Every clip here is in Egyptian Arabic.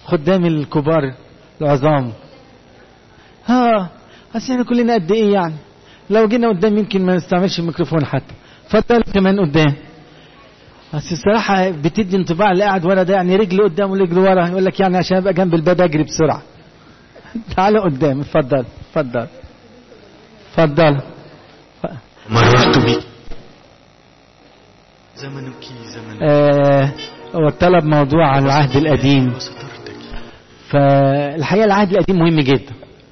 خدام الكبار العظام ها اصل احنا كلنا قد ايه يعني لو جينا قدام يمكن ما نستعملش الميكروفون حتى اتفضل كمان قدام بس الصراحة بتدي انطباع اللي قاعد ورا ده يعني رجل قدام ورجل ورا يقول لك يعني عشان ابقى جنب الباب اجري بسرعة تعالى قدام اتفضل اتفضل اتفضل مررت بك زمنك زمن آه هو طلب موضوع عن العهد القديم وسترتك فالحقيقة العهد القديم مهم جدا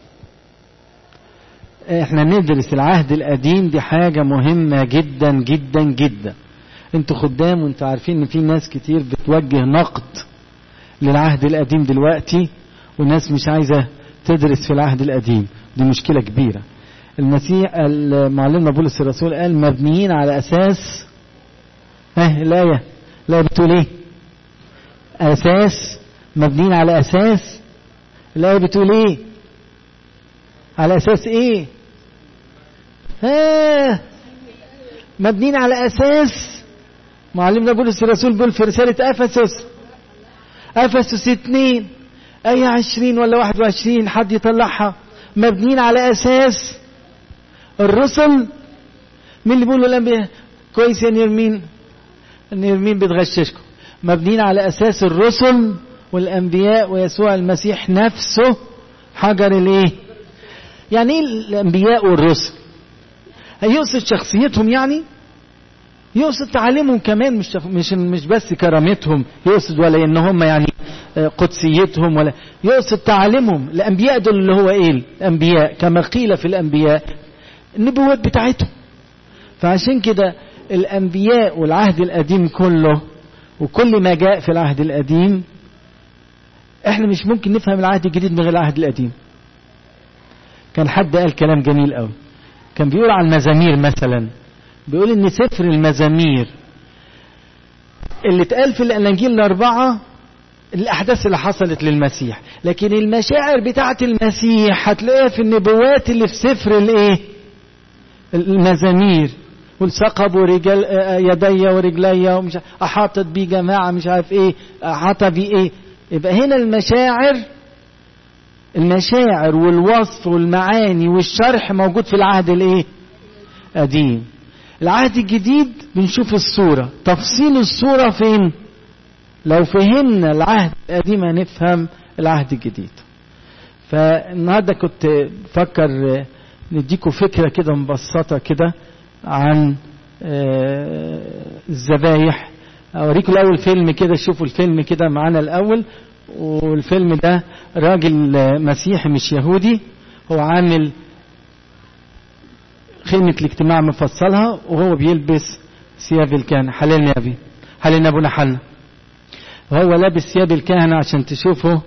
احنا ندرس العهد القديم دي حاجة مهمة جدا جدا جدا انتوا خدام وانتوا عارفين ان في ناس كتير بتوجه نقد للعهد القديم دلوقتي والناس مش عايزة تدرس في العهد القديم دي مشكلة كبيرة المسيح معلمنا بولس الرسول قال مبنيين على اساس ها الآية الآية بتقول ايه اساس مبنيين على اساس الآية بتقول ايه على اساس ايه ها مبنيين على اساس معلمنا بولس الرسول بيقول في رسالة افسس افسس اتنين اي عشرين ولا واحد وعشرين حد يطلعها مبنيين على اساس الرسل مين اللي بيقولوا الانبياء كويس يا نيرمين نيرمين بتغششكم مبنيين على اساس الرسل والانبياء ويسوع المسيح نفسه حجر الايه يعني ايه الانبياء والرسل هيقصد شخصيتهم يعني يقصد تعليمهم كمان مش مش مش بس كرامتهم يقصد ولا ان هم يعني قدسيتهم ولا يقصد تعليمهم الانبياء دول اللي هو ايه الانبياء كما قيل في الانبياء النبوات بتاعتهم فعشان كده الانبياء والعهد القديم كله وكل ما جاء في العهد القديم احنا مش ممكن نفهم العهد الجديد من غير العهد القديم كان حد قال كلام جميل قوي كان بيقول على المزامير مثلا بيقول ان سفر المزامير اللي اتقال في الاناجيل الاربعه الاحداث اللي حصلت للمسيح لكن المشاعر بتاعه المسيح هتلاقيها في النبوات اللي في سفر الايه المزامير والثقب ورجال يدي ورجلي ومش احاطت بيه جماعه مش عارف ايه احاط بيه ايه يبقى هنا المشاعر المشاعر والوصف والمعاني والشرح موجود في العهد الايه قديم العهد الجديد بنشوف الصورة تفصيل الصورة فين لو فهمنا العهد القديم هنفهم العهد الجديد فالنهارده كنت بفكر نديكم فكرة كده مبسطة كده عن الذبايح اوريكم الاول فيلم كده شوفوا الفيلم كده معانا الاول والفيلم ده راجل مسيحي مش يهودي هو عامل خيمة الاجتماع مفصلها وهو بيلبس ثياب الكهنة حللنا يا ابي حللنا ابونا حل وهو لابس ثياب الكهنة عشان تشوفه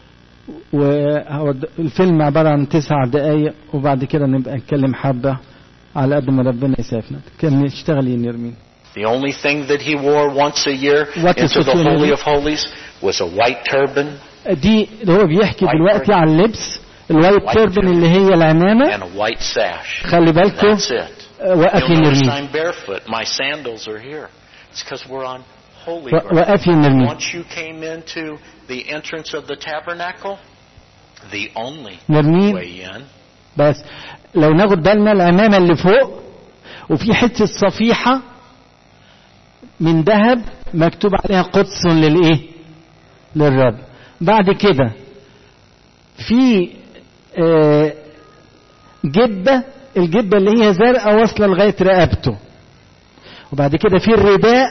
والفيلم عبارة عن تسع دقايق وبعد كده نبقى نتكلم حبة على قد ما ربنا يسعفنا كان نشتغل ينرمين The only thing that he wore once a year What is into the between Holy them? of Holies was a white turban دي اللي هو بيحكي White دلوقتي turban. عن اللبس الوايت White تيربن turban. اللي هي العمامة and a white sash. خلي بالكم That's it. وقفي You'll notice نرمين I'm barefoot. My sandals are here. It's because we're on holy و- ground. وقفي نرمين Once you came into the entrance of the tabernacle, the only نرمين way in بس لو ناخد بالنا العمامة اللي فوق وفي حتة صفيحة من ذهب مكتوب عليها قدس للايه للرب بعد كده في آه، جبة الجبة اللي هي زرقاء واصلة لغاية رقبته وبعد كده في الرداء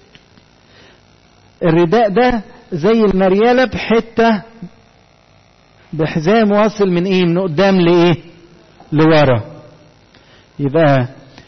الرداء ده زي المريالة بحتة بحزام واصل من ايه من قدام لايه لورا يبقى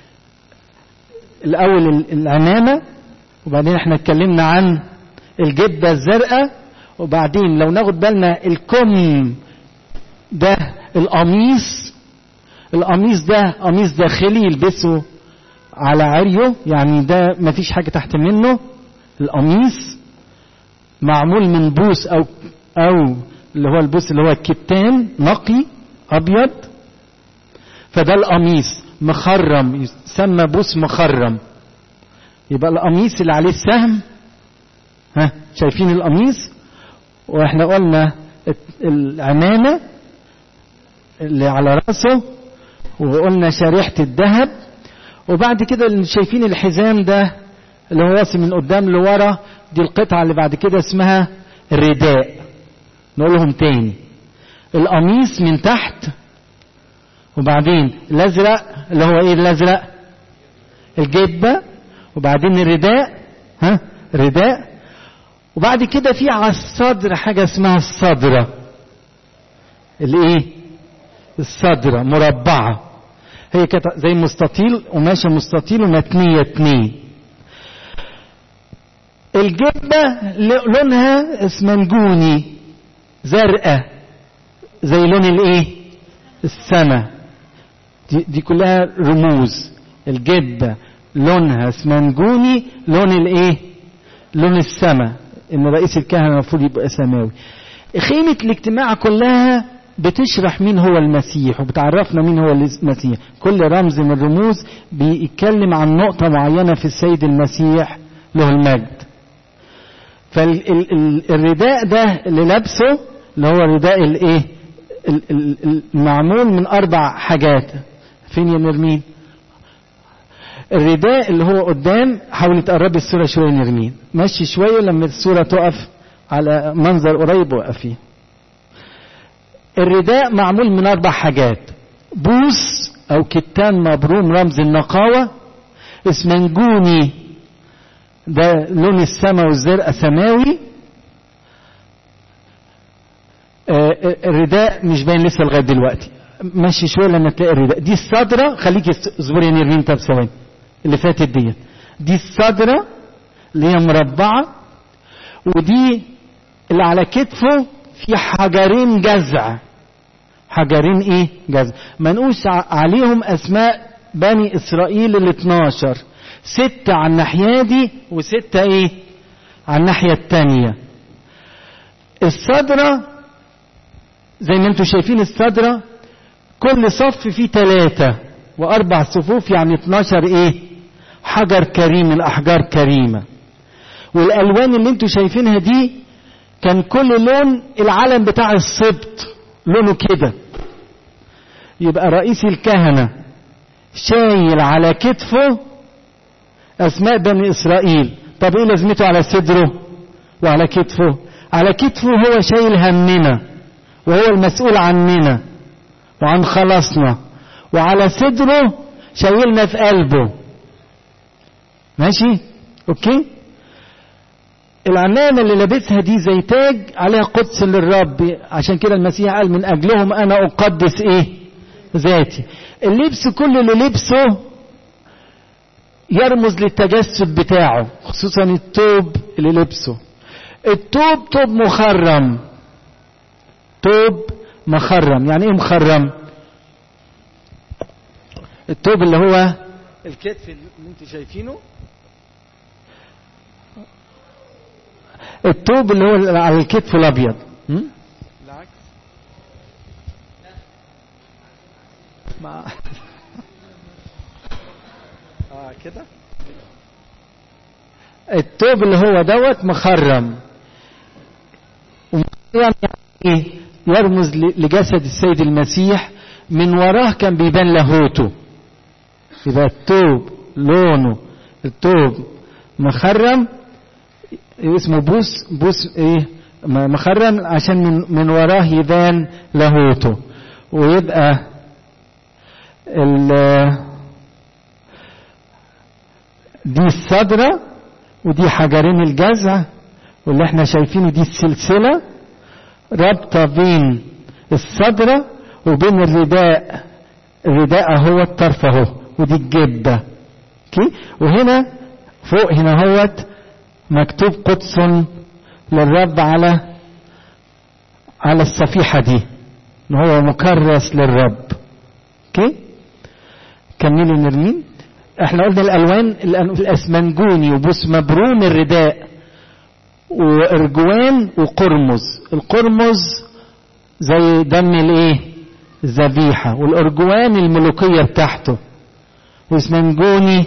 الاول ال- العمامه وبعدين احنا اتكلمنا عن الجبه الزرقاء وبعدين لو ناخد بالنا الكم ده القميص القميص ده قميص داخلي يلبسه على عريه يعني ده مفيش حاجه تحت منه القميص معمول من بوس او او اللي هو البوس اللي هو الكتان نقي ابيض فده القميص مخرم يسمى بوس مخرم يبقى القميص اللي عليه السهم ها شايفين القميص واحنا قلنا العمامة اللي على راسه وقلنا شريحة الذهب وبعد كده اللي شايفين الحزام ده اللي هو واصل من قدام لورا دي القطعة اللي بعد كده اسمها الرداء نقولهم تاني القميص من تحت وبعدين الازرق اللي هو ايه الازرق الجبة وبعدين الرداء ها الرداء وبعد كده في على الصدر حاجة اسمها الصدرة الايه الصدرة مربعة هي كانت زي مستطيل قماشة مستطيل ومتنية اتنين الجبة لونها اسمنجوني زرقاء زي لون الايه السماء دي, دي كلها رموز الجبة لونها اسمنجوني لون الايه لون السماء ان رئيس الكهنة المفروض يبقى سماوي خيمة الاجتماع كلها بتشرح مين هو المسيح وبتعرفنا مين هو المسيح كل رمز من الرموز بيتكلم عن نقطة معينة في السيد المسيح له المجد فالرداء ده اللي لابسه اللي هو رداء الايه المعمول من اربع حاجات فين يا نرمين الرداء اللي هو قدام حاولي تقربي الصورة شوية نرمين مشي شوية لما الصورة تقف على منظر قريب وقفيه الرداء معمول من اربع حاجات بوس او كتان مبروم رمز النقاوة اسمنجوني ده لون السماء والزرقاء سماوي آه الرداء مش باين لسه لغايه دلوقتي ماشي شويه لما تلاقي الرداء دي الصدره خليكي اصبري يا نيرين طب ثواني اللي فاتت ديت دي الصدره اللي هي مربعه ودي اللي على كتفه في حجرين جزع حجرين ايه جزع منقوش عليهم اسماء بني اسرائيل ال 12 ستة على الناحية دي وستة ايه على الناحية التانية الصدرة زي ما انتم شايفين الصدرة كل صف فيه ثلاثة واربع صفوف يعني 12 ايه حجر كريم من احجار كريمة والالوان اللي انتم شايفينها دي كان كل لون العلم بتاع السبط لونه كده يبقى رئيس الكهنة شايل على كتفه أسماء بني إسرائيل طب إيه لازمته على صدره وعلى كتفه على كتفه هو شايل همنا وهو المسؤول عننا وعن خلاصنا وعلى صدره شايلنا في قلبه ماشي اوكي العمامة اللي لابسها دي زي تاج عليها قدس للرب عشان كده المسيح قال من أجلهم أنا أقدس إيه ذاتي اللبس كل اللي لبسه يرمز للتجسد بتاعه خصوصا التوب اللي لبسه التوب توب مخرم توب مخرم يعني ايه مخرم التوب اللي هو الكتف اللي انتوا شايفينه التوب اللي هو على الكتف الابيض العكس مع اه كده التوب اللي هو دوت مخرم ومخرم يعني يرمز لجسد السيد المسيح من وراه كان بيبان لاهوته يبقى التوب لونه التوب مخرم اسمه بوس بوس ايه مخرم عشان من, من وراه يبان لاهوته ويبقى ال دي الصدرة ودي حجرين الجزع واللي احنا شايفينه دي السلسلة رابطة بين الصدرة وبين الرداء الرداء اهو الطرف اهو ودي الجبة اوكي وهنا فوق هنا هوت مكتوب قدس للرب على على الصفيحة دي ان هو مكرس للرب اوكي كملي نرمين احنا قلنا الالوان الاسمنجوني وبوس مبروم الرداء وارجوان وقرمز القرمز زي دم الايه الذبيحة والارجوان الملوكية بتاعته واسمنجوني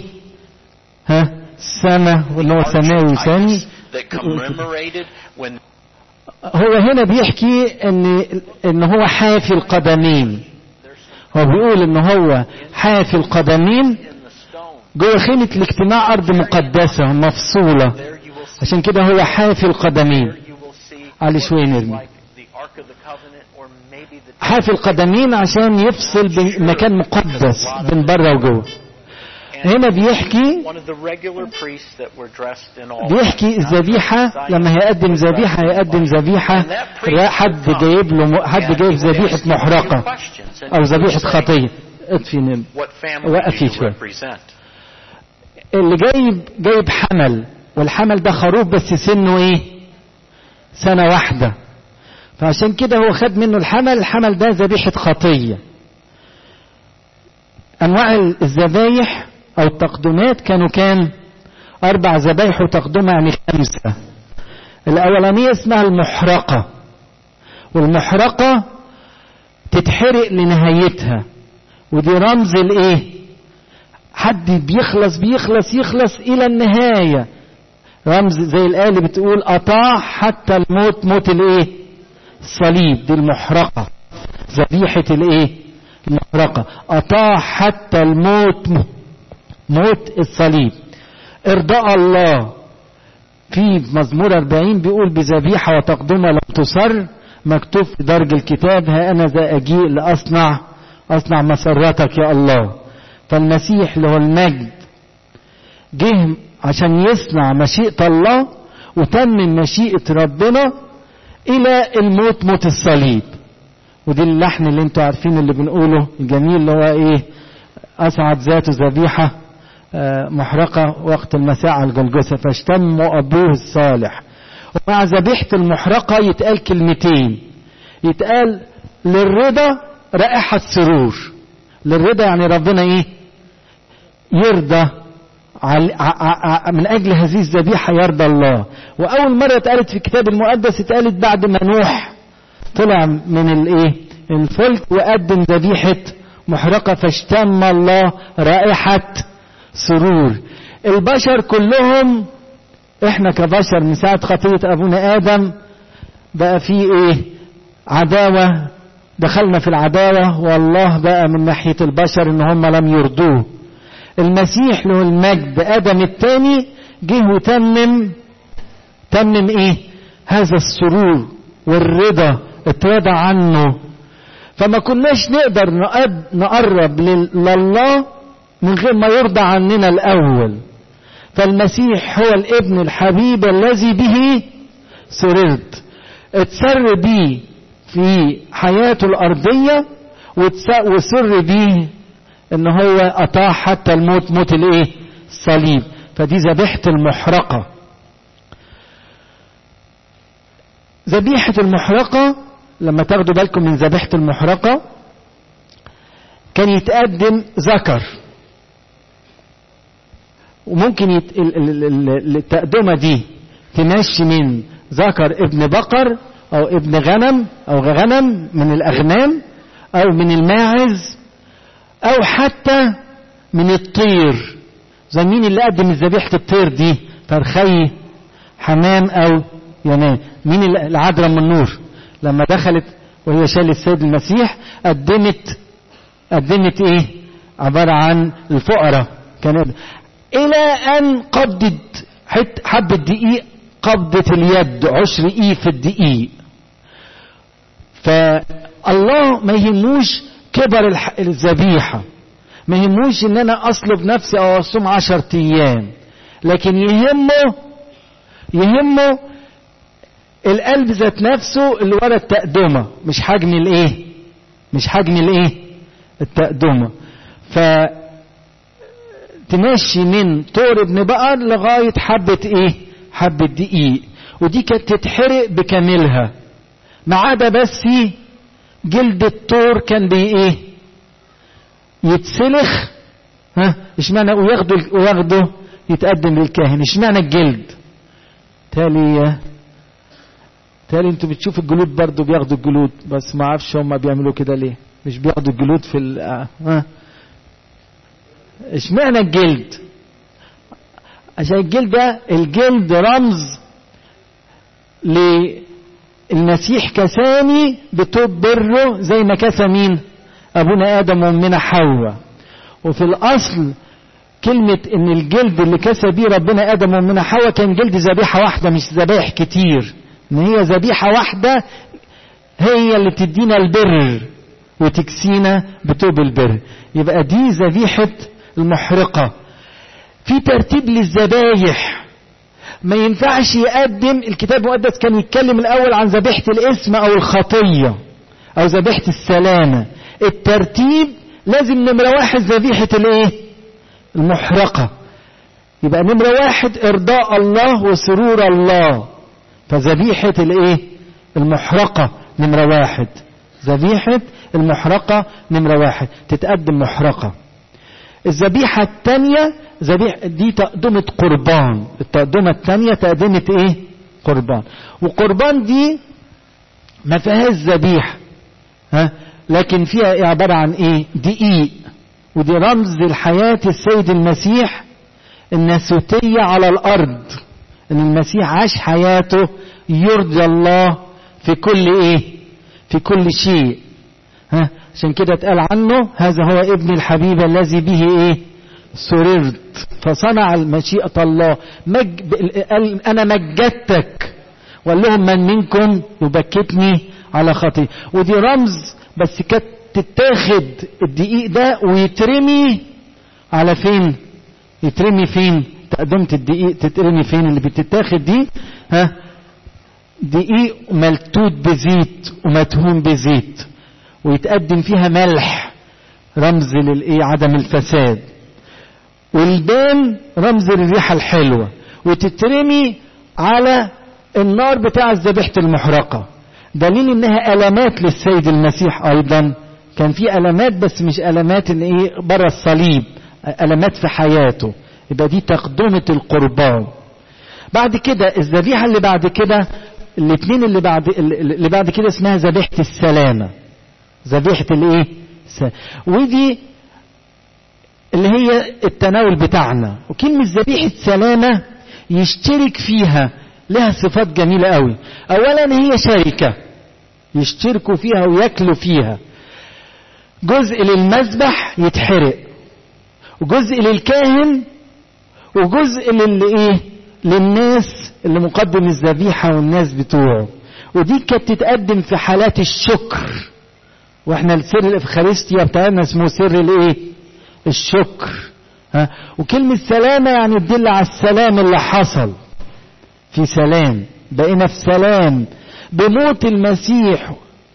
ها السماء واللي هو سماوي ثاني that commemorated when هو هنا بيحكي ان ان هو حافي القدمين هو بيقول ان هو حافي القدمين in the stone. جوه خيمة الاجتماع أرض مقدسة مفصولة There you will see, عشان كده هو حافي القدمين there you will see علي what شوية is نرمي. like the Ark of the Covenant or maybe the حافي القدمين عشان يفصل بين مكان مقدس بين بره وجوه هنا بيحكي one of the regular priests that were dressed in all بيحكي الذبيحة لما هيقدم ذبيحة هيقدم ذبيحة را- حد جايب له م- حد جايب ذبيحة محرقة أو ذبيحة خطية اطفي نم What family وقف do you شوية. represent? اللي جايب جايب حمل والحمل ده خروف بس سنه ايه سنة واحدة فعشان كده هو خد منه الحمل الحمل ده ذبيحة خطية انواع الذبايح او التقدمات كانوا كام اربع ذبايح وتقدمة يعني خمسة الاولانية اسمها المحرقة والمحرقة تتحرق لنهايتها ودي رمز الايه حد بيخلص بيخلص يخلص الى النهاية رمز زي الآية اللي بتقول أطاع حتى الموت موت الايه الصليب دي المحرقة ذبيحة الايه المحرقة أطاع حتى الموت م- موت الصليب ارضاء الله في مزمور 40 بيقول بذبيحة وتقدمة لم تصر مكتوب في درج الكتاب ها أنا ذا أجيء لأصنع أصنع مسرتك يا الله فالمسيح اللي هو المجد جه عشان يصنع مشيئة الله وتمم مشيئة ربنا إلى الموت موت الصليب ودي اللحن اللي انتوا عارفين اللي بنقوله الجميل اللي هو ايه أصعد ذات ذبيحة آه، محرقة وقت المساء على الجلجثة فاشتم أبوه الصالح ومع ذبيحة المحرقة يتقال كلمتين يتقال للرضا رائحة سرور للرضا يعني ربنا ايه يرضى عل- ع- ع- ع- من اجل هذه الذبيحه يرضى الله واول مره اتقالت في الكتاب المقدس اتقالت بعد ما نوح طلع من الايه الفلك وقدم ذبيحه محرقه فاشتم الله رائحه سرور البشر كلهم احنا كبشر من ساعه خطيه ابونا ادم بقى في ايه عداوه دخلنا في العداوه والله بقى من ناحيه البشر ان هم لم يرضوه المسيح له المجد ادم الثاني جه وتمم تمم ايه هذا السرور والرضا اترضى عنه فما كناش نقدر نقد- نقرب لل- لله من غير ما يرضى عننا الاول فالمسيح هو الابن الحبيب الذي به سررت اتسر بيه في حياته الارضيه وتس- وسر بيه ان هو اطاع حتى الموت موت الايه الصليب فدي ذبيحه المحرقه ذبيحه المحرقه لما تاخدوا بالكم من ذبيحه المحرقه كان يتقدم ذكر وممكن يت... ال- ال- ال- التقدمه دي تمشي من ذكر ابن بقر او ابن غنم او غنم من الاغنام او من الماعز او حتى من الطير زي مين اللي قدم ذبيحه الطير دي فرخي حمام او ينام مين اللي- العذراء من النور لما دخلت وهي شال السيد المسيح قدمت قدمت ايه عباره عن الفقراء كان الى ان قبضت حت حبه دقيق قبضه اليد عشر ايه في الدقيق فالله ما يهموش كبر الح- الذبيحة ما يهموش ان انا اصلب نفسي او اصوم عشر ايام لكن يهمه يهمه القلب ذات نفسه اللي ورا التقدمة مش حجم الايه مش حجم الايه التقدمة ف تمشي من طور ابن بقر لغاية حبة ايه حبة دقيق ودي كانت تتحرق بكاملها ما عدا بس جلد الطور كان بي ايه يتسلخ ها اشمعنى وياخدوا وياخدوا يتقدم للكاهن اشمعنى الجلد تالي تالي انتوا بتشوفوا الجلود برضو بياخدوا الجلود بس ما اعرفش هم بيعملوا كده ليه مش بياخدوا الجلود في ال آه، ها اشمعنى الجلد عشان الجلد ده الجلد رمز المسيح كساني بتوب بره زي ما كسى مين ابونا ادم وامنا حواء وفي الاصل كلمة ان الجلد اللي كسى بيه ربنا ادم وامنا حواء كان جلد ذبيحة واحدة مش ذبائح كتير ان هي ذبيحة واحدة هي اللي تدينا البر وتكسينا بتوب البر يبقى دي ذبيحة المحرقة في ترتيب للذبايح ما ينفعش يقدم الكتاب المقدس كان يتكلم الاول عن ذبيحة الاسم او الخطية او ذبيحة السلامة الترتيب لازم نمرة واحد ذبيحة الايه المحرقة يبقى نمرة واحد ارضاء الله وسرور الله فذبيحة الايه المحرقة نمرة واحد ذبيحة المحرقة نمرة واحد تتقدم محرقة الذبيحة الثانية ذبيح دي تقدمة قربان التقدمة الثانية تقدمة ايه قربان وقربان دي ما فيهاش ذبيحة ها لكن فيها إيه عبارة عن ايه دقيق ودي رمز الحياة السيد المسيح الناسوتية على الأرض إن المسيح عاش حياته يرضي الله في كل إيه في كل شيء ها عشان كده اتقال عنه هذا هو ابن الحبيب الذي به إيه سررت فصنع مشيئة الله مج... قال أنا مجدتك وقال لهم من منكم يبكتني على خطيئة ودي رمز بس كانت تتاخد الدقيق ده ويترمي على فين يترمي فين تقدمت الدقيق تترمي فين اللي بتتاخد دي ها دقيق ملتوت بزيت ومدهون بزيت ويتقدم فيها ملح رمز للايه عدم الفساد والبان رمز للريحه الحلوه وتترمي على النار بتاع ذبيحه المحرقه دليل انها علامات للسيد المسيح ايضا كان في علامات بس مش علامات ان ايه بره الصليب علامات في حياته يبقى دي تقدمة القربان بعد كده الذبيحة اللي بعد كده الاثنين اللي بعد اللي بعد كده اسمها ذبيحة السلامة ذبيحة الايه ودي اللي هي التناول بتاعنا وكلمة ذبيحة سلامة يشترك فيها لها صفات جميلة قوي اولا هي شركة يشتركوا فيها وياكلوا فيها جزء للمذبح يتحرق وجزء للكاهن وجزء للايه للناس اللي مقدم الذبيحة والناس بتوعه ودي كانت تتقدم في حالات الشكر واحنا السر الافخارستيا بتاعنا اسمه سر الايه الشكر ها وكلمة سلامة يعني تدل على السلام اللي حصل في سلام بقينا في سلام بموت المسيح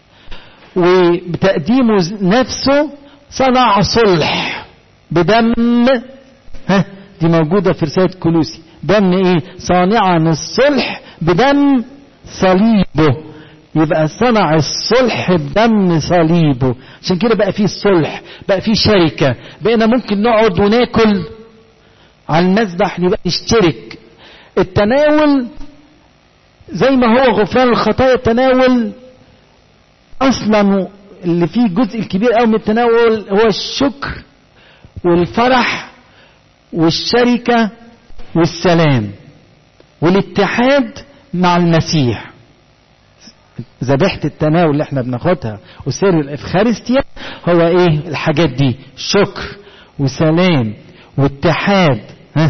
وبتقديمه نفسه صنع صلح بدم ها دي موجودة في رسالة كلوسي دم ايه صانعا الصلح بدم صليبه يبقى صنع الصلح بدم صليبه عشان كده بقى فيه الصلح بقى فيه شركة بقينا ممكن نقعد وناكل على المذبح نبقى نشترك التناول زي ما هو غفران الخطايا التناول اصلا اللي فيه الجزء الكبير قوي من التناول هو الشكر والفرح والشركة والسلام والاتحاد مع المسيح ذبيحة التناول اللي احنا بناخدها وسر الافخارستيا هو ايه الحاجات دي شكر وسلام واتحاد ها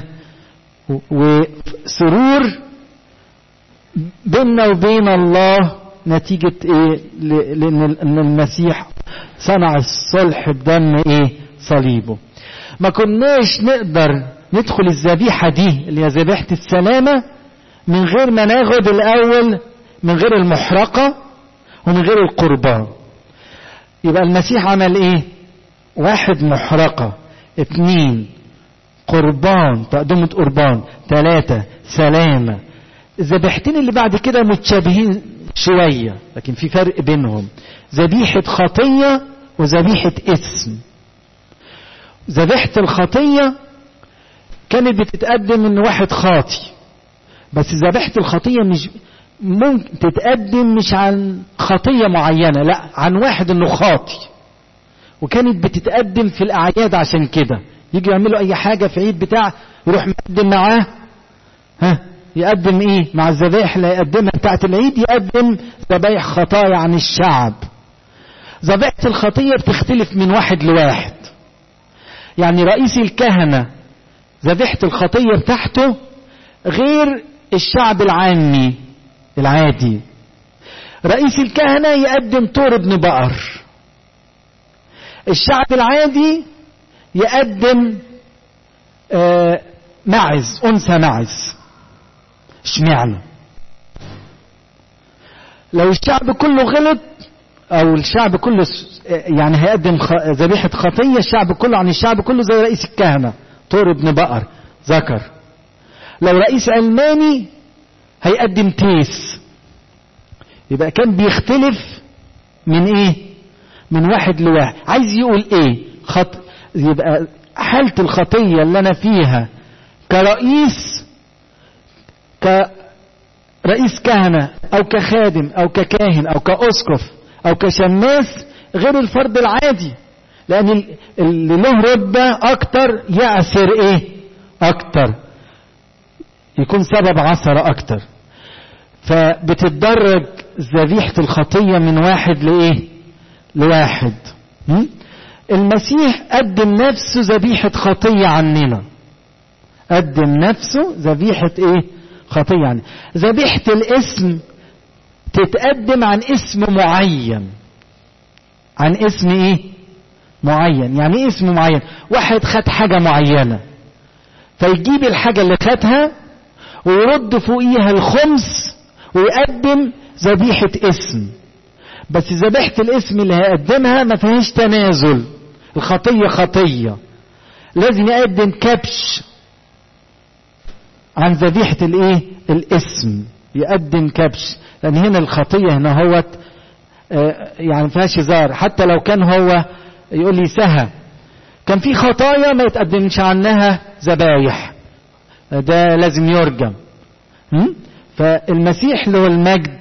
وسرور بيننا وبين الله نتيجة ايه لان المسيح صنع الصلح بدم ايه صليبه ما كناش نقدر ندخل الذبيحة دي اللي هي ذبيحة السلامة من غير ما ناخد الأول من غير المحرقة ومن غير القربان يبقى المسيح عمل ايه واحد محرقة اتنين قربان تقدمة قربان ثلاثة سلامة الذبيحتين اللي بعد كده متشابهين شوية لكن في فرق بينهم ذبيحة خطية وذبيحة اسم ذبيحة الخطية كانت بتتقدم من واحد خاطي بس ذبيحة الخطية مش ممكن تتقدم مش عن خطية معينة لا عن واحد انه خاطي وكانت بتتقدم في الاعياد عشان كده يجي يعملوا اي حاجة في عيد بتاع يروح مقدم معاه ها يقدم ايه مع الذبائح اللي هيقدمها بتاعت العيد يقدم ذبائح خطايا عن الشعب ذبيحة الخطية بتختلف من واحد لواحد يعني رئيس الكهنة ذبيحة الخطية بتاعته غير الشعب العامي العادي رئيس الكهنة يقدم طور ابن بقر الشعب العادي يقدم آه معز أنثى معز اشمعنى لو الشعب كله غلط او الشعب كله يعني هيقدم ذبيحة خطية الشعب كله عن الشعب كله زي رئيس الكهنة طور ابن بقر ذكر لو رئيس علماني هيقدم تيس يبقى كان بيختلف من ايه من واحد لواحد عايز يقول ايه خط يبقى حالة الخطية اللي انا فيها كرئيس كرئيس كهنة او كخادم او ككاهن او كأسقف او كشماس غير الفرد العادي لان اللي له رتبة اكتر يعسر ايه اكتر يكون سبب عثرة اكتر فبتتدرج ذبيحة الخطية من واحد لايه لواحد م? المسيح قدم نفسه ذبيحة خطية عننا قدم نفسه ذبيحة ايه خطية عننا ذبيحة الاسم تتقدم عن اسم معين عن اسم ايه معين يعني ايه اسم معين واحد خد حاجة معينة فيجيب الحاجة اللي خدها ويرد فوقيها الخمس ويقدم ذبيحة اسم بس ذبيحة الاسم اللي هيقدمها ما فيهاش تنازل الخطية خطية لازم يقدم كبش عن ذبيحة الايه الاسم يقدم كبش لان هنا الخطية هنا هو يعني فيهاش هزار حتى لو كان هو يقول لي سهى كان في خطايا ما يتقدمش عنها ذبايح ده لازم يرجم فالمسيح له المجد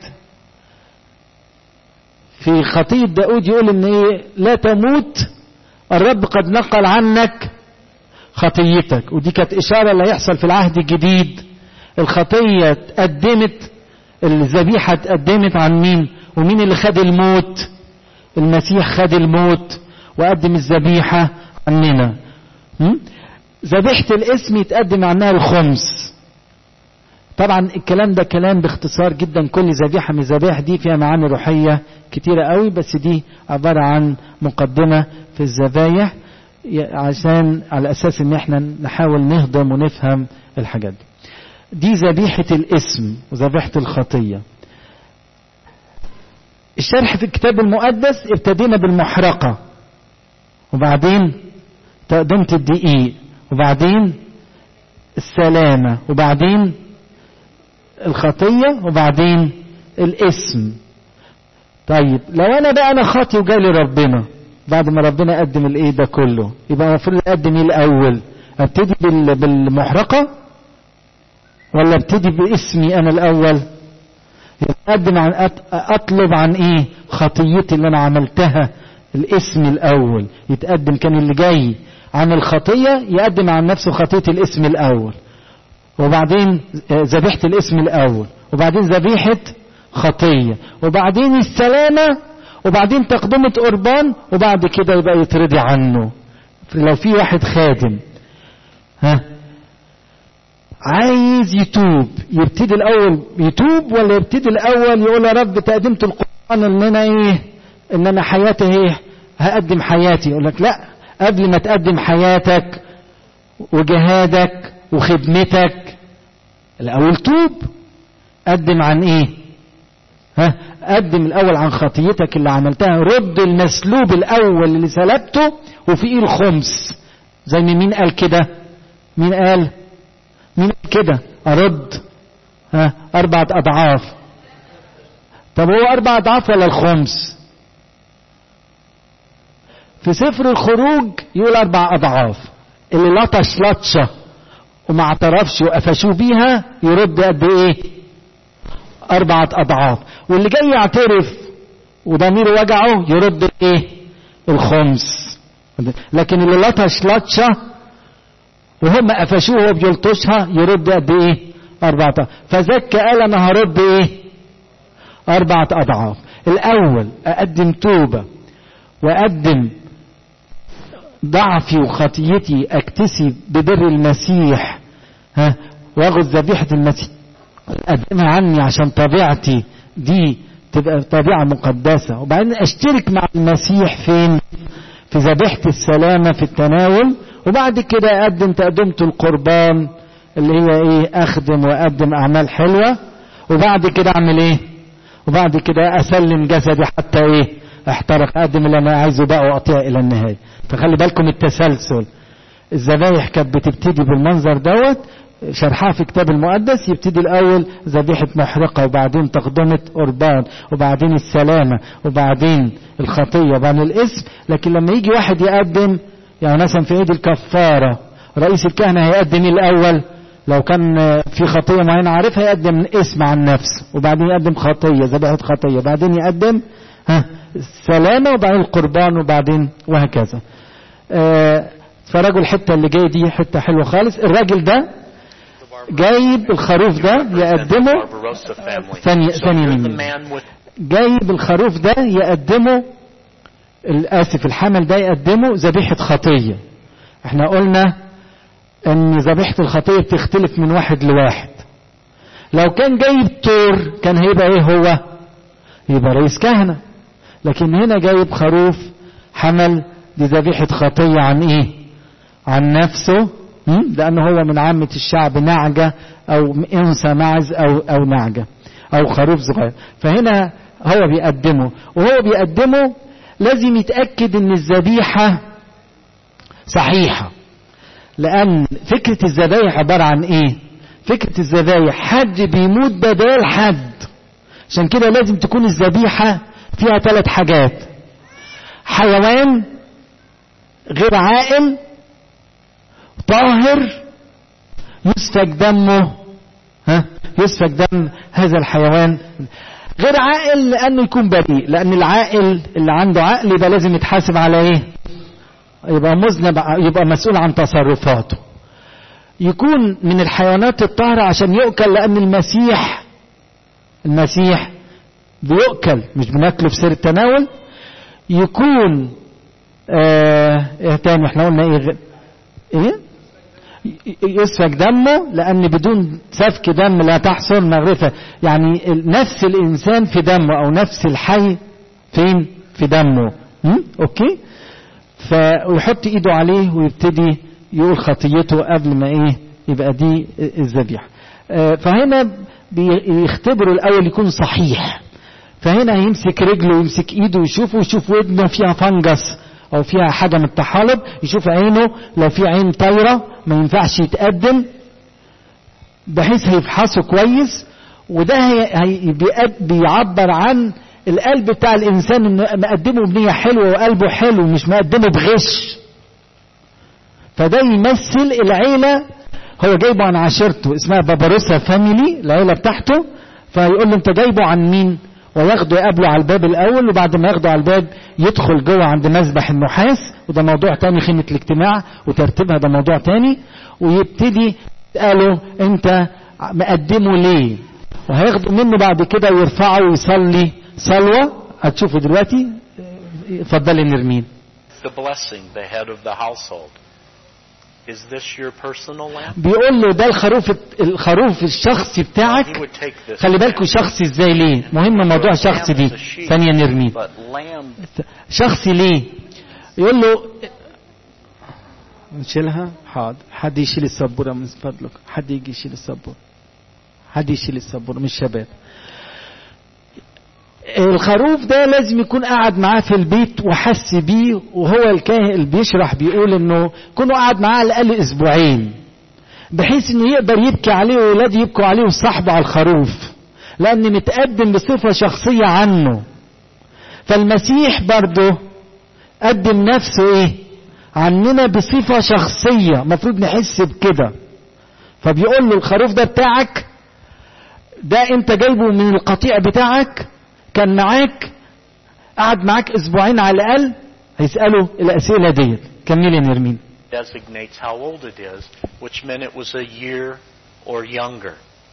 في خطية داود يقول ان ايه لا تموت الرب قد نقل عنك خطيتك ودي كانت اشارة اللي هيحصل في العهد الجديد الخطية اتقدمت الذبيحة اتقدمت عن مين ومين اللي خد الموت المسيح خد الموت وقدم الذبيحة عننا ذبيحة الاسم يتقدم عنها الخمس طبعا الكلام ده كلام باختصار جدا كل ذبيحة من الذبائح دي فيها معاني روحية كتيرة قوي بس دي عبارة عن مقدمة في الذبايح عشان على اساس ان احنا نحاول نهضم ونفهم الحاجات دي دي ذبيحة الاسم وذبيحة الخطية الشرح في الكتاب المقدس ابتدينا بالمحرقة وبعدين تقدمة الدقيق وبعدين السلامة وبعدين الخطية وبعدين الاسم طيب لو انا بقى انا خاطي وجاي لربنا بعد ما ربنا قدم الايه ده كله يبقى المفروض اقدم ايه الاول ابتدي بالمحرقة ولا ابتدي باسمي انا الاول اقدم عن اطلب عن ايه خطيتي اللي انا عملتها الاسم الاول يتقدم كان اللي جاي عن الخطية يقدم عن نفسه خطية الاسم الاول وبعدين ذبيحة الاسم الاول وبعدين ذبيحة خطية وبعدين السلامة وبعدين تقدمة قربان وبعد كده يبقى يترضي عنه لو في واحد خادم ها عايز يتوب يبتدي الاول يتوب ولا يبتدي الاول يقول يا رب تقدمت القرآن ان انا ايه ان انا حياتي ايه هقدم حياتي يقول لك لا قبل ما تقدم حياتك وجهادك وخدمتك الاول توب قدم عن ايه ها قدم الاول عن خطيتك اللي عملتها رد المسلوب الاول اللي سلبته وفيه الخمس زي ما مين قال كده مين قال مين قال كده ارد ها اربعة اضعاف طب هو اربع اضعاف ولا الخمس في سفر الخروج يقول اربع اضعاف اللي لطش لطشه وما اعترفش وقفشوه بيها يرد قد ايه أربعة أضعاف واللي جاي يعترف وضميره وجعه يرد ايه الخمس لكن اللي لطش لطشة وهم قفشوه وهو بيلطشها يرد قد ايه أربعة فزكى قال أنا هرد إيه أربعة أضعاف الأول أقدم توبة وأقدم ضعفي وخطيتي أكتسي ببر المسيح ها واخد ذبيحة المسيح أقدمها عني عشان طبيعتي دي تبقى طبيعة مقدسة وبعدين أشترك مع المسيح فين في ذبيحة السلامة في التناول وبعد كده أقدم تقدمة القربان اللي هي إيه أخدم وأقدم أعمال حلوة وبعد كده أعمل إيه وبعد كده أسلم جسدي حتى إيه احترق أقدم اللي أنا عايزه بقى وأقطيع إلى النهاية فخلي بالكم التسلسل الذبايح كانت بتبتدي بالمنظر دوت شرحها في كتاب المقدس يبتدي الأول ذبيحة محرقة وبعدين تقدمة قربان وبعدين السلامة وبعدين الخطية وبعدين الاسم لكن لما يجي واحد يقدم يعني مثلا في عيد الكفارة رئيس الكهنة هيقدم الأول لو كان في خطية معينة عارفها يقدم اسم عن نفسه وبعدين يقدم خطية ذبيحة خطية بعدين يقدم ها السلامة وبعدين القربان وبعدين وهكذا اه اتفرجوا الحتة اللي جاية دي حتة حلوة خالص الراجل ده جايب الخروف ده يقدمه Barbarossa family. ثانية So ثانية you're the مني man with جايب الخروف ده يقدمه الآسف الحمل ده يقدمه ذبيحة خطية احنا قلنا ان ذبيحة الخطية بتختلف من واحد لواحد لو كان جايب طور كان هيبقى ايه هو يبقى رئيس كهنة لكن هنا جايب خروف حمل دي ذبيحة خطية عن ايه عن نفسه م? لأنه هو من عامة الشعب نعجة أو أنثى معز أو أو نعجة أو خروف صغير فهنا هو بيقدمه وهو بيقدمه لازم يتأكد إن الذبيحة صحيحة لأن فكرة الذبايح عبارة عن إيه؟ فكرة الذبايح حد بيموت بدال حد عشان كده لازم تكون الذبيحة فيها ثلاث حاجات حيوان غير عاقل طاهر يسفك دمه ها يسفك دم هذا الحيوان غير عاقل لانه يكون بريء لان العاقل اللي عنده عقل يبقى لازم يتحاسب على ايه يبقى مذنب يبقى مسؤول عن تصرفاته يكون من الحيوانات الطاهرة عشان يؤكل لأن المسيح المسيح بيؤكل مش بناكله في سر التناول يكون آه ايه تاني احنا قلنا ايه غ- ايه يسفك دمه لان بدون سفك دم لا تحصل مغرفة يعني ال- نفس الانسان في دمه او نفس الحي فين في دمه م? اوكي فيحط ايده عليه ويبتدي يقول خطيته قبل ما ايه يبقى دي الذبيحه آه، فهنا بيختبروا الاول يكون صحيح فهنا يمسك رجله ويمسك ايده ويشوف ويشوف ودنه فيها فنجس او فيها حاجه من الطحالب يشوف عينه لو في عين طايره ما ينفعش يتقدم بحيث هيفحصه كويس وده هي هي بيقد- بيعبر عن القلب بتاع الانسان انه مقدمه بنيه حلوه وقلبه حلو مش مقدمه بغش فده يمثل العيله هو جايبه عن عشيرته اسمها باباروسا فاميلي العيله بتاعته فيقول له انت جايبه عن مين وياخده يقابله على الباب الاول وبعد ما ياخده على الباب يدخل جوه عند مذبح النحاس وده موضوع تاني خيمه الاجتماع وترتيبها ده موضوع تاني ويبتدي يساله انت مقدمه ليه وهياخده منه بعد كده ويرفعه ويصلي صلوه هتشوفوا دلوقتي اتفضلي نرمين the blessing, the head of the household. Is this your personal lamb? بيقول له ده الخروف الخروف الشخصي He بتاعك would take this. خلي بالكوا شخصي ازاي ليه مهم موضوع شخصي دي ثانية نرميه But lamb شخصي ليه يقول له نشيلها حاضر حد يشيل السبورة من فضلك حد يجي يشيل السبورة حد يشيل السبورة من الشباب الخروف ده لازم يكون قاعد معاه في البيت وحس بيه وهو الكاهن اللي بيشرح بيقول انه كونه قاعد معاه على الاقل اسبوعين بحيث انه يقدر يبكي عليه واولاده يبكوا عليه وصاحبه على الخروف لان متقدم بصفه شخصيه عنه فالمسيح برضه قدم نفسه ايه عننا بصفه شخصيه المفروض نحس بكده فبيقول له الخروف ده بتاعك ده انت جايبه من القطيع بتاعك كان معاك قعد معاك اسبوعين على الاقل هيساله الاسئله ديت كملي يا نرمين designates how old it is, which meant it was a year or younger.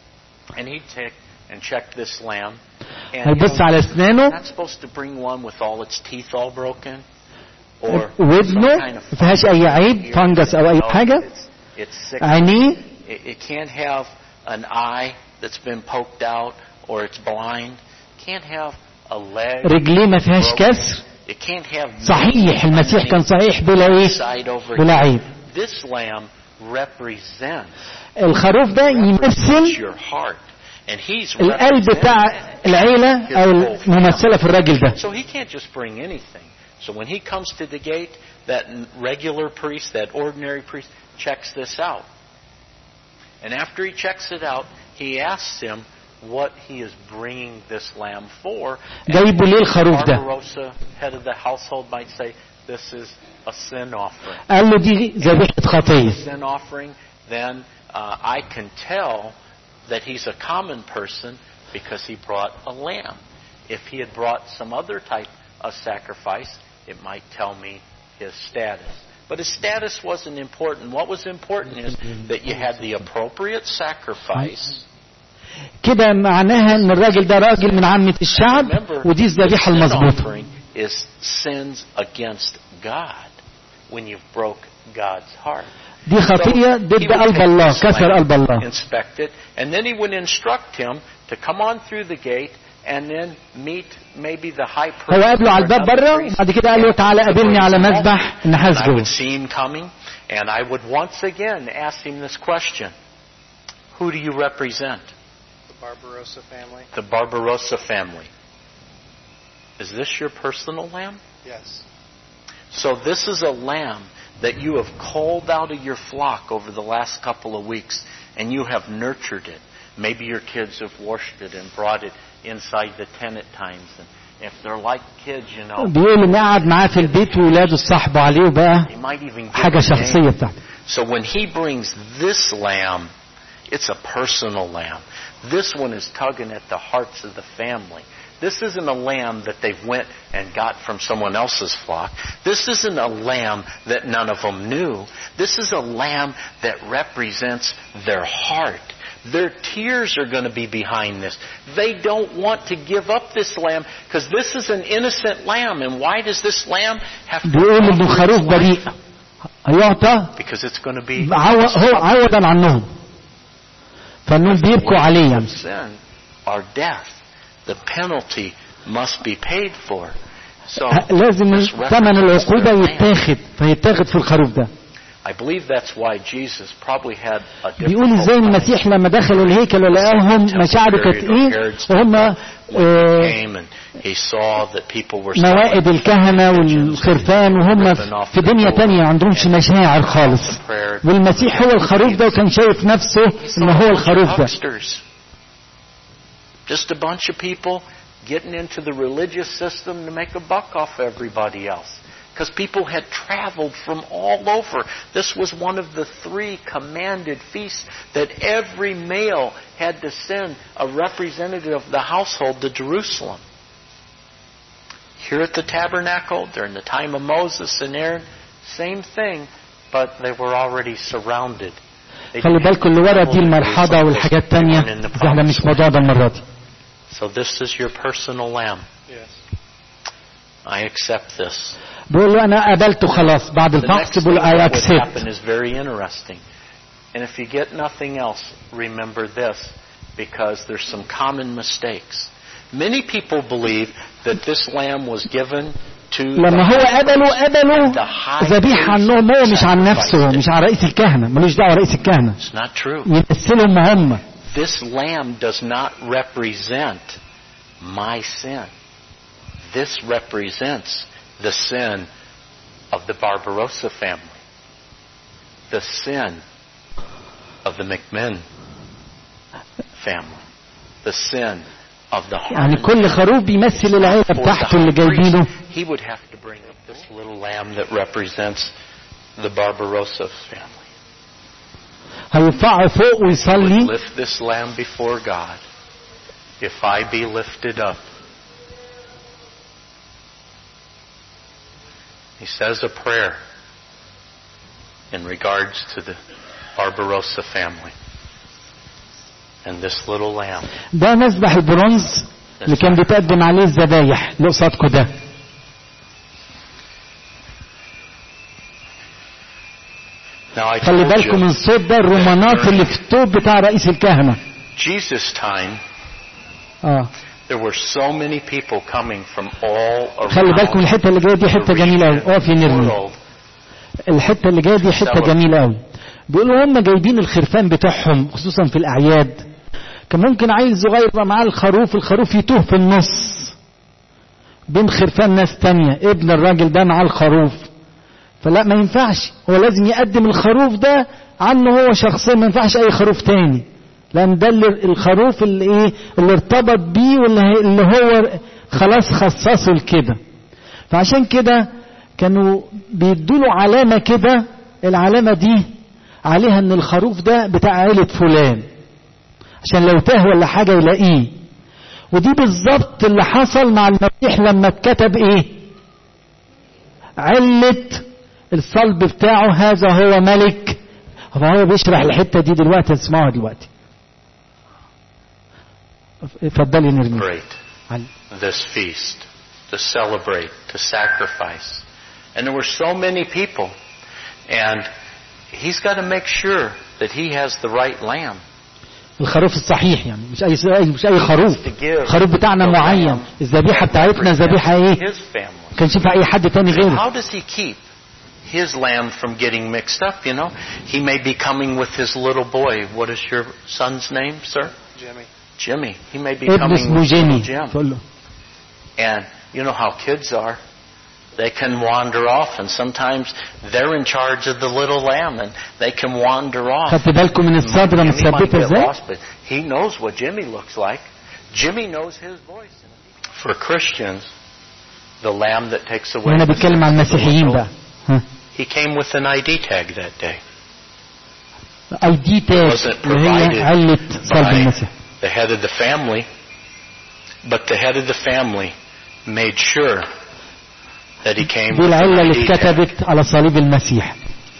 And he'd take and check this lamb. And you هيبص know, على اسنانه not supposed to bring one with all its teeth all broken. Or ودنه some kind of ما فيهاش اي عيب فانجس او اي No, حاجه It's, it's sick. عينيه It, it can't have an eye that's been poked out or it's blind. Can't have a leg. رجليه ما فيهاش broken. كسر It can't have صحيح المسيح كان صحيح بلا ايه side over بلا عيب This lamb represents الخروف ده يمثل your heart. And he's القلب representing بتاع العيلة او الممثلة في الراجل ده So he can't just bring anything. So when he comes to the gate, that regular priest, that ordinary priest, checks this out. And after he checks it out, he asks him what he is bringing this lamb for. And جايبه ليه الخروف ده Barbarossa, head of the household, might say, this is a sin offering. قال له دي ذبيحة خطية sin offering, then uh, I can tell that he's a common person because he brought a lamb. If he had brought some other type of sacrifice, it might tell me his status. But his status wasn't important. What was important is that you had the appropriate sacrifice. كده معناها ان الراجل ده راجل من عامة الشعب Remember, ودي the الذبيحة sin المظبوطة offering is sins against God when you've broke God's heart. دي خطية So he ضد would قلب take الله this كسر lamb, قلب الله Inspect it, and then he would instruct him to come on through the gate and then meet maybe the high priest. هو قابله على or الباب another بره priest. وبعد كده قال له تعالى قابلني على مذبح النحاس And I جوه would see him coming, and I would once again ask him this question: Who do you represent? The Barbarossa family? The Barbarossa family. Is this your personal lamb? Yes. So this is a lamb that you have culled out of your flock over the last couple of weeks, and you have nurtured it. Maybe your kids have washed it and brought it inside the tent at times. And if they're like kids, you know, بيقول ان قعد معاه في البيت وولاده صاحبوا عليه وبقى they might even give حاجة a name. شخصية بتاعته So when he brings this lamb, it's a personal lamb. This one is tugging at the hearts of the family. This isn't a lamb that they've went and got from someone else's flock. This isn't a lamb that none of them knew. This is a lamb that represents their heart. Their tears are going to be behind this. They don't want to give up this lamb because this is an innocent lamb. And why does this lamb have to بيقول انه offer خروف its بريء life? هيعطى Because it's going to be عو- هو عوضا عنهم فانهم بيبكوا عليه يعني sin or death. The penalty must be paid for. So لازم this ثمن represents العقوبة their lamb. يتاخد فيتاخد في الخروف ده I believe that's why Jesus probably had a بيقول difficult ازاي time المسيح لما دخلوا الهيكل ولقاهم مشاعره كانت ايه وهم when he آه، came and he saw that people were موائد الكهنة والخرفان وهم في دنيا تانية ما عندهمش مشاعر خالص والمسيح هو الخروف ده وكان شايف نفسه ان هو الخروف ده Hucksters. Just a bunch of people getting into the religious system to make a buck off everybody else. Because people had traveled from all over. This was one of the three commanded feasts that every male had to send a representative of the household to Jerusalem. Here at the tabernacle, during the time of Moses and Aaron, same thing, but they were already surrounded. They خلي didn't بالكم اللي ورا travel دي to المرحضة Jerusalem. والحاجات They تانية weren't in the ده احنا مش promised موضوع ده المرة دي so this is your personal lamb. Yes. I accept this. بيقول له انا قبلته خلاص بعد The next الفحص thing بيقول I that would happen accept is very interesting. And if you get nothing else, remember this, because there's some common mistakes. Many people believe that this lamb was given to لما هو قبله قبله the high ذبيحة عنهم هو مش عن نفسه مش عن رئيس الكهنة ملوش دعوة رئيس الكهنة It's not true. يمثلهم هم This lamb does not represent my sin. This represents the sin of the Barbarossa family. The sin of the McMinn family. The sin of the يعني Harmon كل خروف بيمثل العيلة For the بتاعته اللي high جايبينه priest, he would have to bring up this little lamb that represents the Barbarossa family. هيرفعه فوق ويصلي Lift this lamb before God. If I be lifted up. He says a prayer in regards to the Barbarossa family. and this little lamb. ده مسبح البرونز اللي كان بيتقدم عليه الذبايح اللي قصادكم ده Now I خلي told بالكم من you, الصوت ده الرومانات اللي في الطوب بتاع رئيس الكهنة Jesus' time, اه there were so many people coming from all خلي بالكم around الحتة اللي جاية دي حتة the جميلة قوي region, اقف يا نرمي world, الحتة اللي جاية دي حتة جميلة قوي بيقولوا هم جايبين الخرفان بتاعهم خصوصا في الأعياد كان ممكن عيل صغير يبقى معاه الخروف الخروف يتوه في النص بين خرفان ناس تانية ابن الراجل ده معاه الخروف فلا ما ينفعش هو لازم يقدم الخروف ده عنه هو شخصيا ما ينفعش اي خروف تاني لان ده اللي الخروف اللي ايه اللي ارتبط بيه واللي هي- اللي هو خلاص خصصه لكده فعشان كده كانوا بيدوا له علامه كده العلامه دي عليها ان الخروف ده بتاع عيله فلان عشان لو تاه ولا حاجه يلاقيه ودي بالظبط اللي حصل مع المسيح لما اتكتب ايه علة الصلب بتاعه هذا هو ملك فهو بيشرح الحتة دي دلوقتي اسمعوها دلوقتي اتفضلي نرمي great this feast to celebrate, to sacrifice. And there were so many people. And he's got to make sure that he has the right lamb. الخروف الصحيح يعني مش اي مش اي خروف To give الخروف بتاعنا the معين lamb الذبيحة بتاعتنا ذبيحة ايه his family. كانش ينفع اي حد تاني غيره How does he keep his lamb from getting mixed up, you know? He may be coming with his little boy. What is your son's name, sir? Jimmy. Jimmy. He may be ابن coming اسمه with جيمي little Jim. تقول له And you know how kids are. They can wander off, and sometimes they're in charge of the little lamb, and they can wander off. خدت بالكم من الصدرة Jimmy might متثبتة get ازاي lost, but he knows what Jimmy looks like. Jimmy knows his voice. For Christians, the lamb that takes away وهنا the بيتكلم عن sins of the المسيحيين world, بقى ها. he came with an ID tag that day. اي دي تاج wasn't اللي هي provided علة صلب by المسيح the head of the family, but the head of the family made sure that he came دي with an العلة اللي ID tag. اتكتبت على صليب المسيح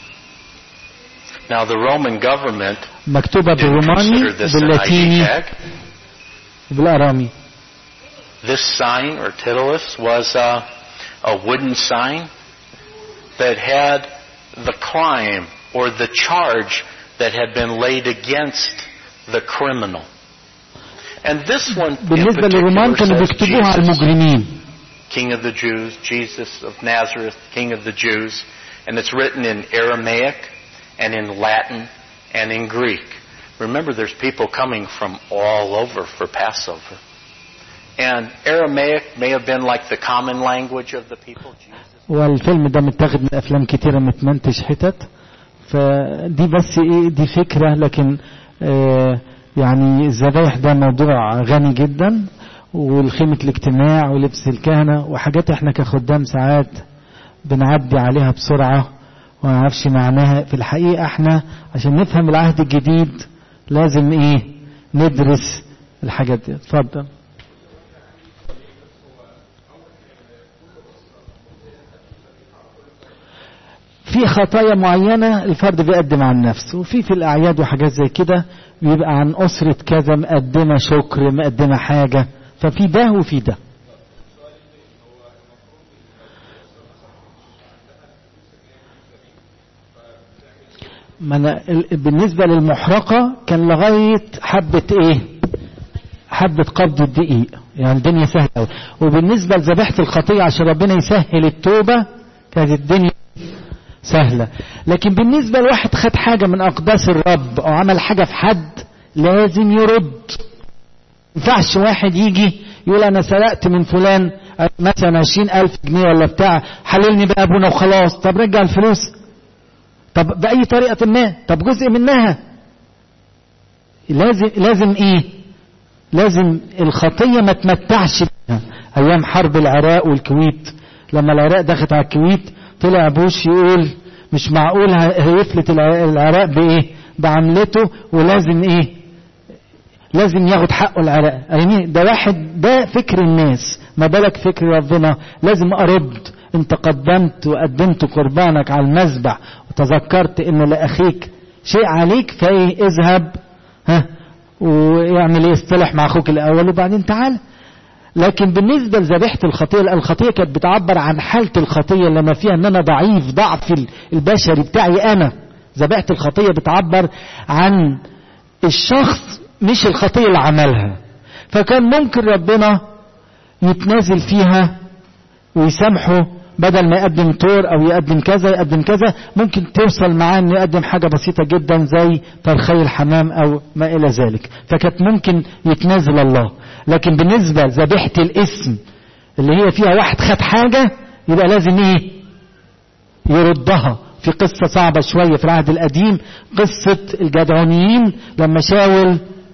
Now the Roman government مكتوبة didn't بالروماني consider this an ID باللاتيني tag. بالارامي This sign or titulus was a, a wooden sign that had the crime or the charge that had been laid against the criminal. And this one in بالنسبة للرومان particular كانوا says بيكتبوها على Jesus, المجرمين King of the Jews, Jesus of Nazareth, King of the Jews, and it's written in Aramaic and in Latin and in Greek. Remember, there's people coming from all over for Passover. And Aramaic may have been like the common language of the people. Jesus والفيلم ده متاخد من افلام كتيرة متمنتج حتت فدي بس ايه دي فكرة لكن آه يعني الذبايح ده موضوع غني جدا والخيمة الاجتماع ولبس الكهنة وحاجات احنا كخدام ساعات بنعدي عليها بسرعة وما نعرفش معناها في الحقيقة احنا عشان نفهم العهد الجديد لازم ايه ندرس الحاجات دي اتفضل في خطايا معينة الفرد بيقدم عن نفسه وفي في الأعياد وحاجات زي كده بيبقى عن أسرة كذا مقدمة شكر مقدمة حاجة ففي ده وفي ده ما أنا ال- بالنسبة للمحرقة كان لغاية حبة ايه حبة قبض الدقيق يعني الدنيا سهلة أوي وبالنسبة لذبيحة الخطية عشان ربنا يسهل التوبة كانت الدنيا سهلة لكن بالنسبة لواحد خد حاجة من أقداس الرب أو عمل حاجة في حد لازم يرد ينفعش واحد يجي يقول أنا سرقت من فلان مثلا عشرين ألف جنيه ولا بتاع حللني بقى أبونا وخلاص طب رجع الفلوس طب بأي طريقة ما طب جزء منها لازم لازم ايه لازم الخطية ما تمتعش بيها ايام حرب العراق والكويت لما العراق دخلت على الكويت طلع بوش يقول مش معقول ه- هيفلت الع- العراق بايه بعملته ولازم ايه لازم ياخد حقه العراق يعني ده واحد ده فكر الناس ما بالك فكر ربنا لازم ارد انت قدمت وقدمت قربانك على المذبح وتذكرت ان لاخيك شيء عليك فايه اذهب ها ويعمل ايه اصطلح مع اخوك الاول وبعدين تعال لكن بالنسبة لذبيحة الخطية الخطية كانت بتعبر عن حالة الخطية اللي انا فيها ان انا ضعيف ضعف البشري بتاعي انا ذبيحة الخطية بتعبر عن الشخص مش الخطية اللي عملها فكان ممكن ربنا يتنازل فيها ويسامحه بدل ما يقدم طور او يقدم كذا يقدم كذا ممكن توصل معاه انه يقدم حاجه بسيطه جدا زي فرخي الحمام او ما الى ذلك فكانت ممكن يتنازل الله لكن بالنسبه ذبيحه الاسم اللي هي فيها واحد خد حاجه يبقى لازم ايه يردها في قصه صعبه شويه في العهد القديم قصه الجدعونيين لما شاول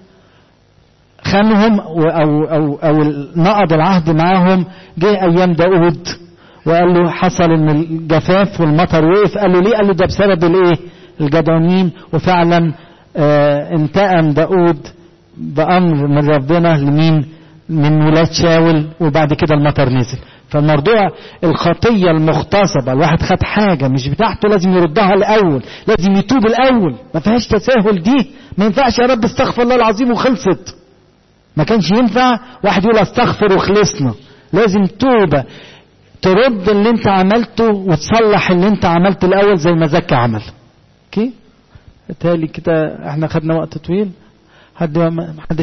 خانهم او او او نقض العهد معاهم جه ايام داود وقال له حصل ان الجفاف والمطر وقف قال له ليه قال له ده بسبب الايه الجدعونيين وفعلا آه انتقم داود بامر من ربنا لمين من ولاد شاول وبعد كده المطر نزل فالموضوع الخطية المغتصبة الواحد خد حاجة مش بتاعته لازم يردها الأول لازم يتوب الأول ما فيهاش تساهل دي ما ينفعش يا رب استغفر الله العظيم وخلصت ما كانش ينفع واحد يقول استغفر وخلصنا لازم توبة ترد اللي انت عملته وتصلح اللي انت عملته الاول زي ما زكي عمل اوكي تالي كده احنا خدنا وقت طويل حد ما حدش